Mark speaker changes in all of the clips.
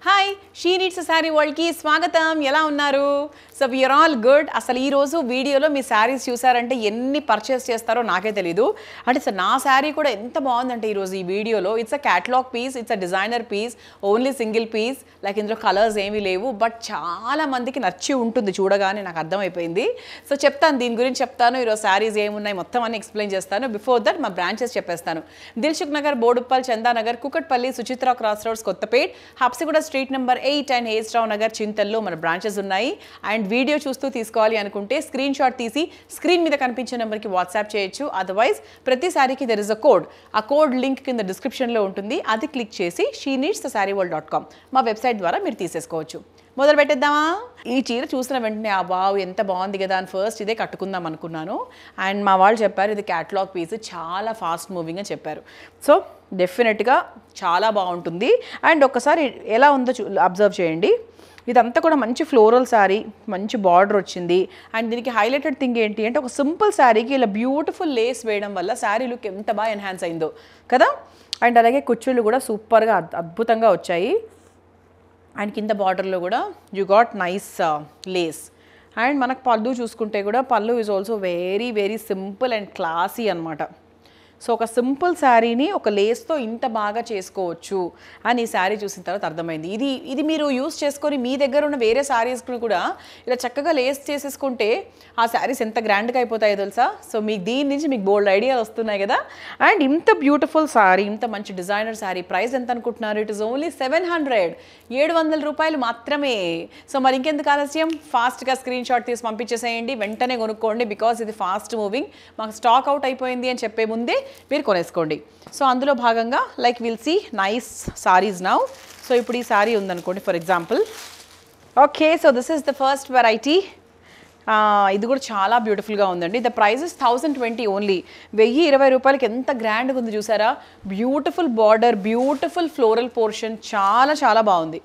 Speaker 1: hi she needs saree వరల్డ్కి స్వాగతం ఎలా ఉన్నారు సో వీఆర్ ఆల్ గుడ్ అసలు ఈ రోజు వీడియోలో మీ శారీస్ చూసారంటే ఎన్ని పర్చేస్ చేస్తారో నాకే తెలీదు అంటే సార్ నా శారీ కూడా ఎంత బాగుందంటే ఈరోజు ఈ వీడియోలో it's a catalogue piece it's a designer piece only single piece like ఇందులో కలర్స్ ఏమీ లేవు బట్ చాలా మందికి నచ్చి ఉంటుంది చూడగానే నాకు అర్థమైపోయింది సో చెప్తాను దీని గురించి చెప్తాను ఈరోజు శారీస్ ఏమున్నాయి మొత్తం అన్ని ఎక్స్ప్లెయిన్ చేస్తాను బిఫోర్ దట్ మా బ్రాంచెస్ చెప్పేస్తాను Dilsukhnagar Boduppal Chandanagar Kukatpally Suchitra cross roads Kothapet Habsiguda street number eight and హేస్ట్రావ్ నగర్ చింతల్లో మన బ్రాంచెస్ ఉన్నాయి అండ్ వీడియో చూస్తూ తీసుకోవాలి అనుకుంటే స్క్రీన్ షాట్ తీసి స్క్రీన్ మీద కనిపించే నెంబర్కి వాట్సాప్ చేయొచ్చు అదర్వైజ్ ప్రతి శారీకి దెర్ ఇస్ అ కోడ్ ఆ కోడ్ లింక్ కింద డిస్క్రిప్షన్లో ఉంటుంది అది క్లిక్ చేసి she needs the saree world dot com మా వెబ్సైట్ ద్వారా మీరు తీసేసుకోవచ్చు మొదలు పెట్టేద్దామా ఈ చీర చూసిన వెంటనే ఆ వావ్ ఎంత బాగుంది కదా అని ఫస్ట్ ఇదే కట్టుకుందాం అనుకున్నాను అండ్ మా వాళ్ళు చెప్పారు ఇది క్యాటలాగ్ పీస్ చాలా ఫాస్ట్ మూవింగ్ అని చెప్పారు సో డెఫినెట్గా చాలా బాగుంటుంది అండ్ ఒక్కసారి ఎలా ఉందో చూ అబ్జర్వ్ చేయండి ఇదంతా కూడా మంచి ఫ్లోరల్ శారీ మంచి బార్డర్ వచ్చింది అండ్ దీనికి హైలైటెడ్ థింగ్ ఏంటి అంటే ఒక సింపుల్ శారీకి ఇలా బ్యూటిఫుల్ లేస్ వేయడం వల్ల శారీ లుక్ ఎంత బాగా ఎన్హాన్స్ అయిందో కదా అండ్ అలాగే కుచ్చుళ్ళు కూడా సూపర్గా అద్- అద్భుతంగా వచ్చాయి అండ్ కింద బార్డర్లో కూడా you got nice lace and మనకు పళ్ళు చూసుకుంటే కూడా పళ్ళు is also very very simple and classy అనమాట సో ఒక సింపుల్ శారీని ఒక లేస్తో ఇంత బాగా చేసుకోవచ్చు అని ఈ శారీ చూసిన తర్వాత అర్థమైంది ఇది ఇది మీరు యూస్ చేసుకొని మీ దగ్గర ఉన్న వేరే శారీస్ని కూడా ఇలా చక్కగా లేస్ చేసేసుకుంటే ఆ శారీస్ ఎంత గ్రాండ్గా అయిపోతాయో తెలుసా సో మీకు దీని నుంచి మీకు బోల్డ్ ఐడియాలు వస్తున్నాయి కదా అండ్ ఇంత బ్యూటిఫుల్ శారీ ఇంత మంచి డిజైనర్ శారీ ప్రైస్ ఎంత అనుకుంటున్నారు it is only seven hundred ఏడు వందల రూపాయలు మాత్రమే సో మరి ఇంకెందుకు ఆలస్యం ఫాస్ట్గా స్క్రీన్ షాట్ తీసి పంపించేసేయండి వెంటనే కొనుక్కోండి బికాస్ ఇది ఫాస్ట్ మూవింగ్ మాకు స్టాక్ అవుట్ అయిపోయింది అని చెప్పే ముందే మీరు కొనేసుకోండి సో అందులో భాగంగా like will see nice sarees now so ఇప్పుడు ఈ సారీ ఉందనుకోండి for example okay so this is the first variety ఇది కూడా చాలా బ్యూటిఫుల్గా ఉందండి the price is thousand twenty only వెయ్యి ఇరవై రూపాయలకి ఎంత గ్రాండ్గా ఉంది చూసారా beautiful border beautiful floral portion చాలా చాలా బాగుంది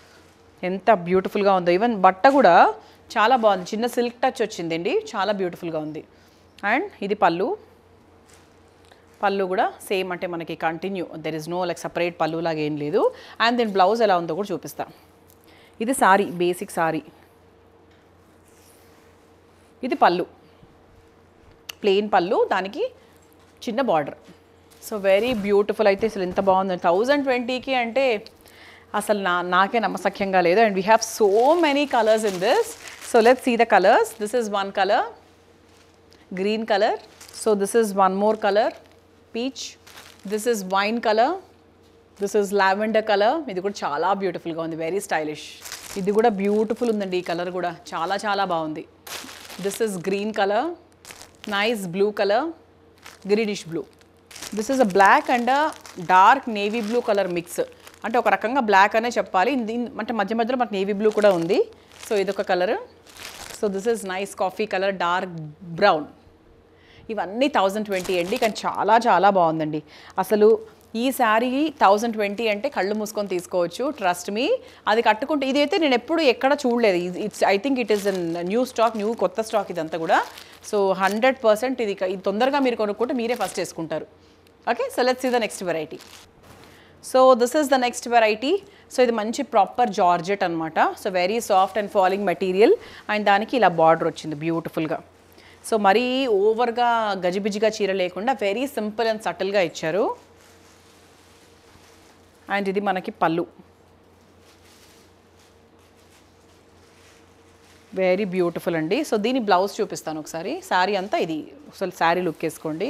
Speaker 1: ఎంత బ్యూటిఫుల్గా ఉందో ఈవెన్ బట్ట కూడా చాలా బాగుంది చిన్న సిల్క్ టచ్ వచ్చిందండి చాలా బ్యూటిఫుల్గా ఉంది అండ్ ఇది పళ్ళు పళ్ళు కూడా సేమ్ అంటే మనకి continue there is no like separate పళ్ళు లాగా ఏం లేదు అండ్ దీని బ్లౌజ్ ఎలా ఉందో కూడా చూపిస్తా ఇది సారీ బేసిక్ సారీ ఇది పళ్ళు ప్లెయిన్ పళ్ళు దానికి చిన్న బార్డర్ సో వెరీ బ్యూటిఫుల్ అయితే అసలు ఎంత బాగుంది థౌజండ్ ట్వంటీకి అంటే అసలు నా నాకే నమ్మసఖ్యంగా లేదు and we have so many colours in this so let see the colours this is one colour green colour so this is one more colour peach this is wine colour this is lavender colour ఇది కూడా చాలా బ్యూటిఫుల్గా ఉంది very stylish ఇది కూడా beautiful ఉందండి ఈ colour కూడా చాలా చాలా బాగుంది this is green colour nice blue colour greenish blue this is a black and dark navy blue colour mix అంటే ఒక రకంగా బ్లాక్ అనే చెప్పాలి దీని అంటే మధ్య మధ్యలో మనకు నేవీ బ్లూ కూడా ఉంది సో ఇదొక colour so this is nice coffee colour dark brown ఇవన్నీ థౌజండ్ ట్వంటీ అండి కానీ చాలా చాలా బాగుందండి అసలు ఈ శారీ థౌజండ్ ట్వంటీ అంటే కళ్ళు మూసుకొని తీసుకోవచ్చు ట్రస్ట్ మీ అది కట్టుకుంటే ఇదైతే నేను ఎప్పుడు ఎక్కడ చూడలేదు it's I think it is new stock new కొత్త స్టాక్ ఇదంతా కూడా సో హండ్రెడ్ పర్సెంట్ ఇది ఇది తొందరగా మీరు కొనుక్కుంటే మీరే ఫస్ట్ చేసుకుంటారు okay so let's see the next variety so this is the next variety so ఇది మంచి ప్రాపర్ జార్జెట్ అనమాట so very soft and falling material and దానికి ఇలా బార్డర్ వచ్చింది బ్యూటిఫుల్గా సో మరీ ఓవర్గా గజిబిజిగా చీర లేకుండా వెరీ సింపుల్ అండ్ సటిల్గా ఇచ్చారు అండ్ ఇది మనకి పళ్ళు వెరీ బ్యూటిఫుల్ అండి సో దీని బ్లౌజ్ చూపిస్తాను ఒకసారి శారీ అంతా ఇది అసలు శారీ లుక్ వేసుకోండి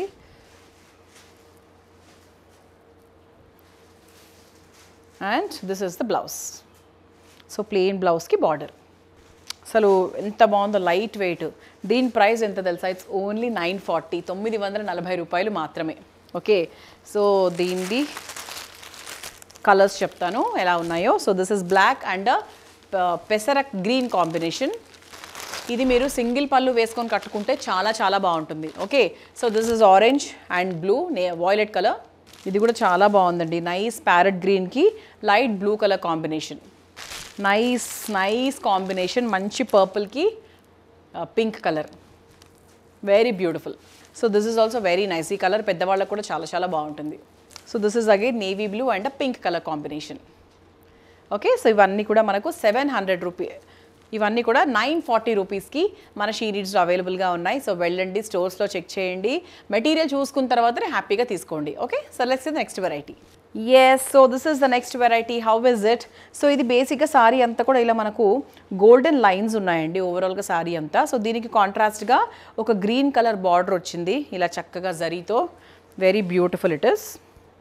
Speaker 1: and this is the blouse so plain బ్లౌజ్కి బార్డర్ అసలు ఎంత బాగుందో లైట్ వెయిట్ దీని ప్రైస్ ఎంత తెలుసా ఇట్స్ ఓన్లీ నైన్ ఫార్టీ తొమ్మిది వందల నలభై రూపాయలు మాత్రమే ఓకే సో దీనిది కలర్స్ చెప్తాను ఎలా ఉన్నాయో so this is black and పెసర గ్రీన్ కాంబినేషన్ ఇది మీరు సింగిల్ పళ్ళు వేసుకొని కట్టుకుంటే చాలా చాలా బాగుంటుంది okay so this is orange and blue నే వాయిలెట్ కలర్ ఇది కూడా చాలా బాగుందండి నైస్ ప్యారెట్ గ్రీన్కి light blue colour combination nice nice combination మంచి పర్పుల్కి pink colour very beautiful so this is also very nice ఈ కలర్ పెద్దవాళ్ళకు కూడా చాలా చాలా బాగుంటుంది so this is again navy blue and pink colour combination okay so ఇవన్నీ కూడా మనకు సెవెన్ హండ్రెడ్ రూపీ ఇవన్నీ కూడా నైన్ ఫార్టీ రూపీస్కి మన షీరీడ్స్లో అవైలబుల్గా ఉన్నాయి సో వెళ్ళండి స్టోర్స్లో చెక్ చేయండి మెటీరియల్ చూసుకున్న తర్వాతనే హ్యాపీగా తీసుకోండి okay so let's the next variety yes so this is the next variety how is it so ఇది బేసిక్గా సారీ అంతా కూడా ఇలా మనకు గోల్డెన్ లైన్స్ ఉన్నాయండి ఓవరాల్గా సారీ అంతా సో దీనికి కాంట్రాస్ట్గా ఒక గ్రీన్ కలర్ బార్డర్ వచ్చింది ఇలా చక్కగా జరీతో very beautiful it is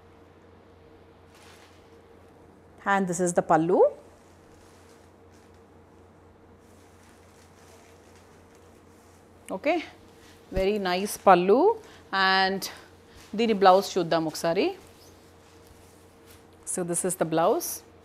Speaker 1: and this is the పల్లు ఓకే వెరీ నైస్ పళ్ళు అండ్ దీని బ్లౌజ్ చూద్దాం ఒకసారి so this is the blouse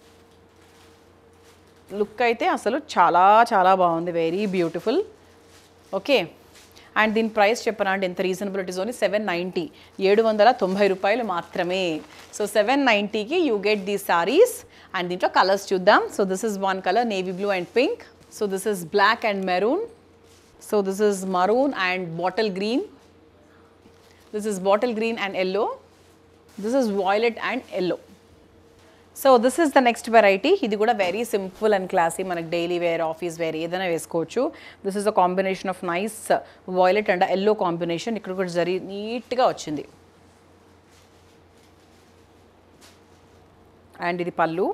Speaker 1: look అయితే అసలు చాలా చాలా బాగుంది వెరీ బ్యూటిఫుల్ ఓకే అండ్ దీని ప్రైస్ చెప్పనా అంటే ఎంత reasonable it is only seven ninety ఏడు వందల తొంభై రూపాయలు మాత్రమే సో సెవెన్ నైంటీకి you get the sarees and దీంట్లో కలర్స్ చూద్దాం so this is one colour navy blue and pink so this is black and maroon so this is maroon and bottle green this is bottle green and yellow this is violet and yellow so this is the next variety ఇది కూడా very simple and classy మనకి daily wear office wear ఏదైనా వేసుకోవచ్చు this is a combination of nice violet and yellow combination ఇక్కడ కూడా జరి నీట్గా వచ్చింది అండ్ ఇది పళ్ళు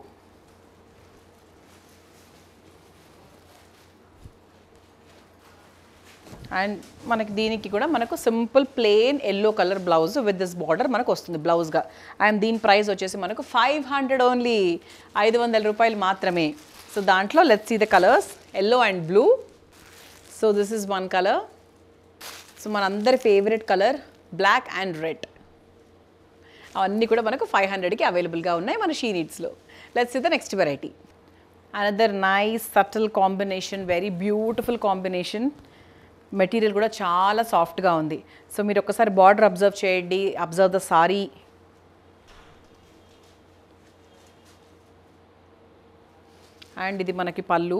Speaker 1: అండ్ మనకి దీనికి కూడా మనకు simple plain yellow colour blouse with this border మనకు వస్తుంది బ్లౌజ్గా అండ్ దీని ప్రైస్ వచ్చేసి మనకు ఫైవ్ హండ్రెడ్ ఓన్లీ ఐదు వందల రూపాయలు మాత్రమే సో దాంట్లో let's see the colours yellow and blue so this is one colour so మనందరి favourite colour black and red అవన్నీ కూడా మనకు ఫైవ్ హండ్రెడ్కి అవైలబుల్గా ఉన్నాయి మన షీ నీడ్స్లో let's the next variety another nice subtle combination very beautiful combination material కూడా చాలా సాఫ్ట్గా ఉంది సో మీరు ఒక్కసారి బార్డర్ అబ్జర్వ్ చేయండి అబ్జర్వ్ ద సారీ అండ్ ఇది మనకి పళ్ళు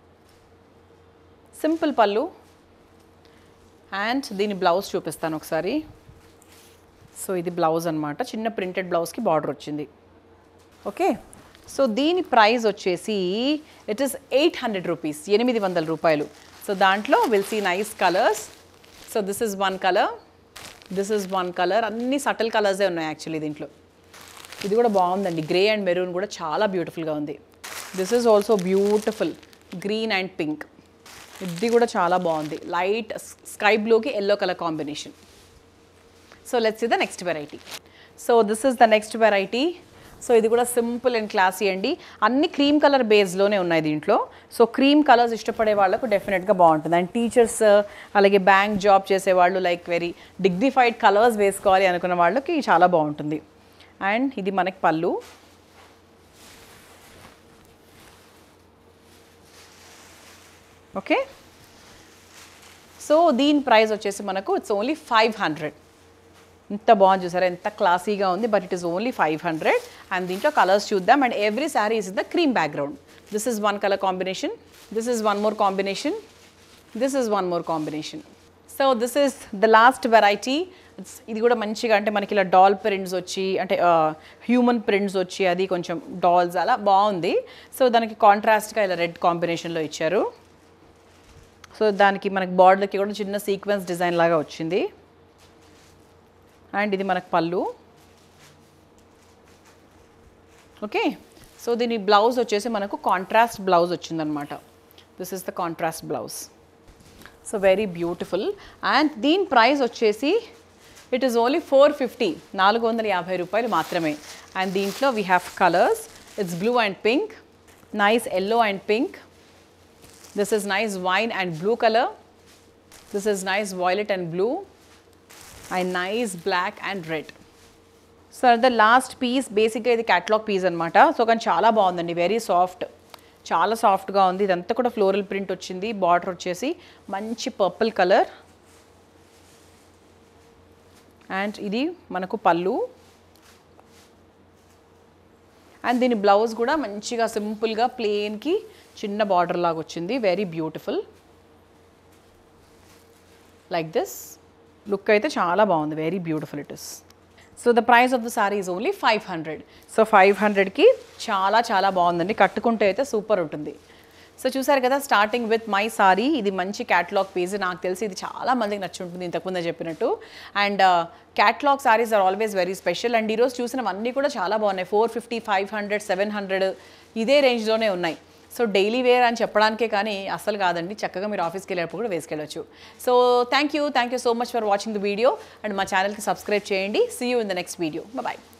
Speaker 1: సింపుల్ పళ్ళు అండ్ దీని బ్లౌజ్ చూపిస్తాను ఒకసారి సో ఇది బ్లౌజ్ అనమాట చిన్న ప్రింటెడ్ బ్లౌజ్కి బార్డర్ వచ్చింది ఓకే సో దీని ప్రైస్ వచ్చేసి it is eight hundred rupees ఎనిమిది వందల రూపాయలు సో దాంట్లో will see nice colours so this is one colour this is one colour అన్ని సటిల్ కలర్సే ఉన్నాయి యాక్చువల్లీ దీంట్లో ఇది కూడా బాగుందండి గ్రే అండ్ మెరూన్ కూడా చాలా బ్యూటిఫుల్గా ఉంది this is also beautiful green and pink ఇది కూడా చాలా బాగుంది లైట్ స్కై బ్లూకి yellow colour combination so let's the next variety so this is the next variety so ఇది కూడా సింపుల్ అండ్ క్లాసీ అండి అన్ని క్రీమ్ కలర్ బేస్లోనే ఉన్నాయి దీంట్లో సో క్రీమ్ కలర్స్ ఇష్టపడే వాళ్ళకు డెఫినెట్గా బాగుంటుంది అండ్ టీచర్స్ అలాగే బ్యాంక్ జాబ్ చేసే వాళ్ళు లైక్ వెరీ డిగ్నిఫైడ్ కలర్స్ వేసుకోవాలి అనుకున్న వాళ్ళకి చాలా బాగుంటుంది అండ్ ఇది మనకి పళ్ళు ఓకే సో దీని ప్రైస్ వచ్చేసి మనకు ఇట్స్ ఓన్లీ ఫైవ్ హండ్రెడ్ ఎంత బాగుంది చూసారా ఎంత క్లాసీగా ఉంది but it is only five hundred and దీంట్లో కలర్స్ చూద్దాం and every saree is the cream background this is one colour combination this is one more combination this is one more combination so this is the last variety ఇది కూడా మంచిగా అంటే మనకి ఇలా doll prints వచ్చి అంటే హ్యూమన్ ప్రింట్స్ వచ్చి అది కొంచెం డాల్స్ అలా బాగుంది సో దానికి కాంట్రాస్ట్గా ఇలా రెడ్ కాంబినేషన్లో ఇచ్చారు సో దానికి మనకి బార్డర్కి కూడా చిన్న సీక్వెన్స్ డిజైన్ లాగా వచ్చింది అండ్ ఇది మనకు పళ్ళు ఓకే సో దీని బ్లౌజ్ వచ్చేసి మనకు కాంట్రాస్ట్ బ్లౌజ్ వచ్చిందనమాట this is the contrast blouse so very beautiful and దీని ప్రైస్ వచ్చేసి it is only four fifty నాలుగు వందల యాభై రూపాయలు మాత్రమే అండ్ దీంట్లో we have colours it's blue and pink nice yellow and pink this is nice wine and blue colour this is nice violet and blue and nice black and red so the last piece బేసిక్గా ఇది catalogue piece అనమాట so కానీ చాలా బాగుందండి very soft చాలా సాఫ్ట్గా ఉంది ఇదంతా కూడా ఫ్లోరల్ ప్రింట్ వచ్చింది బార్డర్ వచ్చేసి మంచి పర్పుల్ కలర్ అండ్ ఇది మనకు పళ్ళు అండ్ దీని బ్లౌజ్ కూడా మంచిగా సింపుల్గా ప్లెయిన్కి చిన్న బార్డర్ లాగా వచ్చింది very beautiful like this look అయితే చాలా బాగుంది very beautiful it is so the price of the saree is only five hundred so five హండ్రెడ్కి చాలా చాలా బాగుందండి కట్టుకుంటే అయితే సూపర్ ఉంటుంది సో చూసారు కదా స్టార్టింగ్ విత్ మై సారీ ఇది మంచి క్యాటలాగ్ పీస్ నాకు తెలిసి ఇది చాలా మందికి నచ్చి ఉంటుంది ఇంతకుముందే చెప్పినట్టు and catalogue sarees are always very special and ఈరోజు చూసినవన్నీ కూడా చాలా బాగున్నాయి four fifty five hundred seven hundred ఇదే రేంజ్లోనే ఉన్నాయి సో డైలీ వేర్ అని చెప్పడానికే కానీ అస్సలు కాదండి చక్కగా మీరు ఆఫీస్కి వెళ్ళేటప్పుడు కూడా వేసుకెళ్ళొచ్చు so thank you thank you so much for watching the video and మా ఛానల్కి సబ్స్క్రైబ్ చేయండి see you in the next video bye